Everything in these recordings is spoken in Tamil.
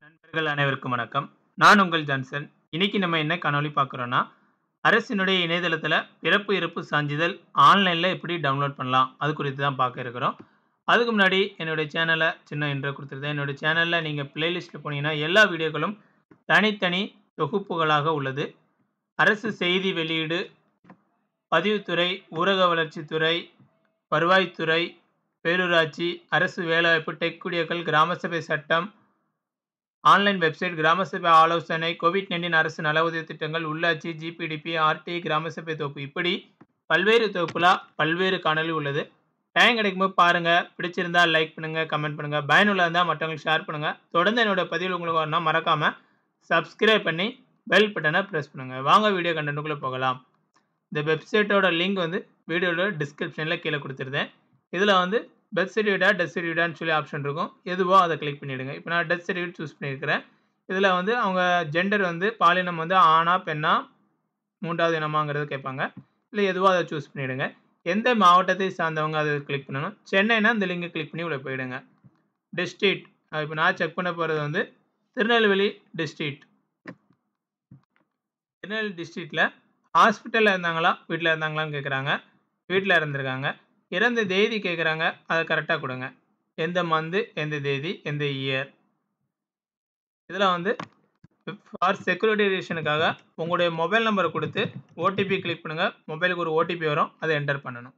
நண்பர்கள் அனைவருக்கும் வணக்கம். நான் உங்கள் ஜான்சன். இன்னைக்கு நம்ம என்ன காணொளி பார்க்குறோம்னா, அரசினுடைய இணையதளத்தில பிறப்பு, இறப்பு சான்றிதழ் ஆன்லைன்ல எப்படி டவுன்லோட் பண்ணலாம்? அது குறித்து தான் பார்க்க இருக்கிறோம். அதுக்கு முன்னாடி என்னுடைய சேனல சின்ன இன்ட்ரோ குடுத்துருந்தேன். என்னுடைய சேனல்ல நீங்க பிளேலிஸ்ட்ல போனீங்கன்னா, எல்லா வீடியோக்களும் தனித்தனி தொகுப்புகளாக உள்ளது. அரசு செய்தி வெளியீடு, பதிவுத்துறை, ஊரக வளர்ச்சித்துறை, வருவாய்த்துறை, பேரூராட்சி, அரசு வேலைவாய்ப்பு, டெக் குடியக்கல், கிராம சபை சட்டம், ஆன்லைன் வெப்சைட், கிராம சபை ஆலோசனை, கோவிட்-19 அரசு நல உதவி திட்டங்கள், உள்ளாட்சி, ஜிபிடிபி, ஆர்டிஐ, கிராம சபை தொகுப்பு இப்படி பல்வேறு தொகுப்புல பல்வேறு காணொளி உள்ளது. டைம் கிடைக்கும்போது பாருங்க. பிடிச்சிருந்தா லைக் பண்ணுங்க, கமெண்ட் பண்ணுங்க. பயனுள்ளதா இருந்தா மற்றவங்களுக்கு ஷேர் பண்ணுங்க. தொடர்ந்து என்னோட பதிவுகள் உங்களுக்கு வரணும்னா மறக்காம சப்ஸ்கிரைப் பண்ணி பெல் பட்டன பிரஸ் பண்ணுங்க. வாங்க வீடியோ கன்டென்ட்க்குள்ள போகலாம். இந்த வெப்சைட்டோட லிங்க் வந்து வீடியோட டிஸ்கிரிப்ஷன்ல கீழ குடுத்திருந்தேன். இதுல வந்து பெர்த் சர்டிஃபிகேட்டா, டெத் சர்டிஃபிகேட்டான்னு சொல்லி ஆப்ஷன் இருக்கும். எதுவோ அத கிளிக் பண்ணிடுங்க. இப்ப நான் டெத் சர்டிஃபிகேட் சூஸ் பண்ணியிருக்கிறேன். இதுல வந்து அவங்க ஜெண்டர் வந்து பாலினம் வந்து ஆணா, பெண்ணா, 3வது இனமாங்கிறத கேட்பாங்க. இல்ல எதுவோ அத சூஸ் பண்ணிடுங்க. எந்த மாவட்டத்தை சார்ந்தவங்க அத கிளிக் பண்ணணும். சென்னைன்னா இந்த லிங்க கிளிக் பண்ணி உள்ள போயிடுங்க. டிஸ்ட்ரிக்ட் இப்ப நான் செக் பண்ண போறது வந்து திருநெல்வேலி டிஸ்ட்ரிக்ட். திருநெல்வேலி டிஸ்ட்ரிக்ட்ல ஹாஸ்பிட்டல்ல இருந்தாங்களா? வீட்ல இருந்தாங்களான்னு கேட்குறாங்க. வீட்ல இருந்திருக்காங்க. இறந்த தேதி கேட்குறாங்க. அத கரெக்ட்டா குடுங்க. எந்த மந்த், எந்த தேதி, எந்த இயர். இதுல வந்து ஃபார் செக்யூரிட்டி ரீசனுக்காக உங்களுடைய மொபைல் நம்பர குடுத்து ஓடிபி கிளிக் பண்ணுங்க. மொபைலுக்கு ஒரு ஓடிபி வரும். அத என்டர் பண்ணணும்.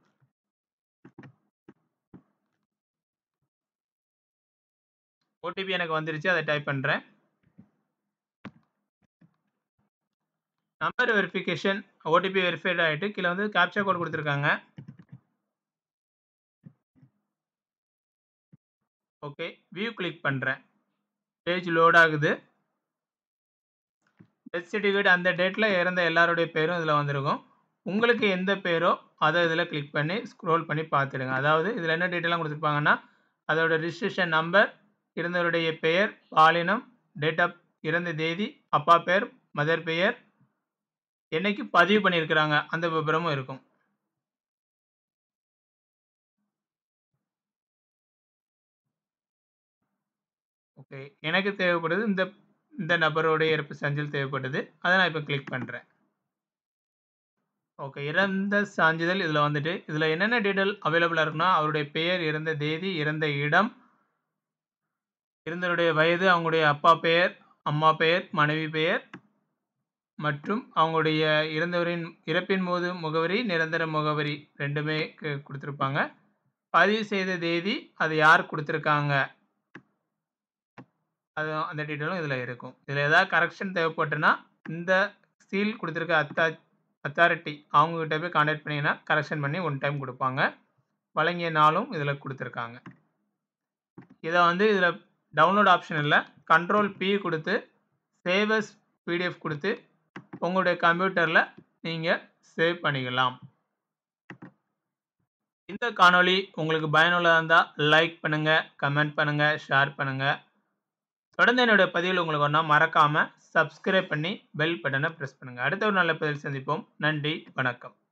ஓடிபி எனக்கு வந்துருச்சு. அத டைப் பண்றேன். நம்பர் வெரிஃபிகேஷன் ஓடிபி வெரிஃபைட் ஆயிட்டு கீழ வந்து கேப்சா கோட் குடுத்திருக்காங்க. ஓகே. வியூ கிளிக் பண்றேன். பேஜ் லோட் ஆகுது. டெத் சர்டிஃபிகேட் அந்த டேட்ல இறந்த எல்லாருடைய பேரும் இதுல வந்திருக்கும். உங்களுக்கு எந்த பேரோ அத இதுல கிளிக் பண்ணி ஸ்க்ரோல் பண்ணி பார்த்துடுங்க. அதாவது இதுல என்ன டீட்டெயில்லாம் குடுத்திருப்பாங்கன்னா, அதோட ரிஜிஸ்ட்ரேஷன் நம்பர், இறந்தவருடைய பெயர், பாலினம், டேட் ஆஃப் இறந்த தேதி, அப்பா பெயர், மதர் பெயர், என்னைக்கு பதிவு பண்ணியிருக்கிறாங்க அந்த விபரமும் இருக்கும். ஓகே. எனக்கு தேவைப்படுது இந்த இந்த நபருடைய இறப்பு சான்றிதழ் தேவைப்பட்டது. அத நான் இப்ப கிளிக் பண்றேன். ஓகே. இறந்த சான்றிதழ் இதுல வந்துட்டு, இதுல என்னென்ன டீட்டெயில் அவைலபிளா இருக்குன்னா, அவருடைய பெயர், இறந்த தேதி, இறந்த இடம், இறந்தவருடைய வயது, அவங்களுடைய அப்பா பெயர், அம்மா பெயர், மனைவி பெயர் மற்றும் அவங்களுடைய இறந்தவரின் இறப்பின் போது முகவரி, நிரந்தர முகவரி 2மே கு குடுத்திருப்பாங்க. பதிவு செய்த தேதி, அது யார் குடுத்திருக்காங்க? அது அந்த டீட்டெயிலும் இதுல இருக்கும். இதுல ஏதாவது கரெக்ஷன் தேவைப்பட்டுன்னா, இந்த சீல் குடுத்திருக்க அத்தா அத்தாரிட்டி அவங்க கிட்ட போய் கான்டாக்ட் பண்ணீங்கன்னா, கரெக்ஷன் பண்ணி ஒன் டைம் குடுப்பாங்க. வழங்கிய நாளும் இதுல குடுத்திருக்காங்க. இத வந்து இதுல டவுன்லோட் ஆப்ஷன் இல்ல. கண்ட்ரோல் பி குடுத்து சேவ் அஸ் பிடிஎஃப் குடுத்து உங்களுடைய கம்ப்யூட்டர்ல நீங்க சேவ் பண்ணிக்கலாம். இந்த காணொளி உங்களுக்கு பயனுள்ளதா இருந்தா லைக் பண்ணுங்க, கமெண்ட் பண்ணுங்க, ஷேர் பண்ணுங்க. தொடர்ந்து என்னோட பதிவுகள் உங்களுக்கு வரணும்னா மறக்காம சப்ஸ்கிரைப் பண்ணி பெல் பட்டன பிரஸ் பண்ணுங்க. அடுத்த ஒரு நல்ல பதிவில் சந்திப்போம். நன்றி, வணக்கம்.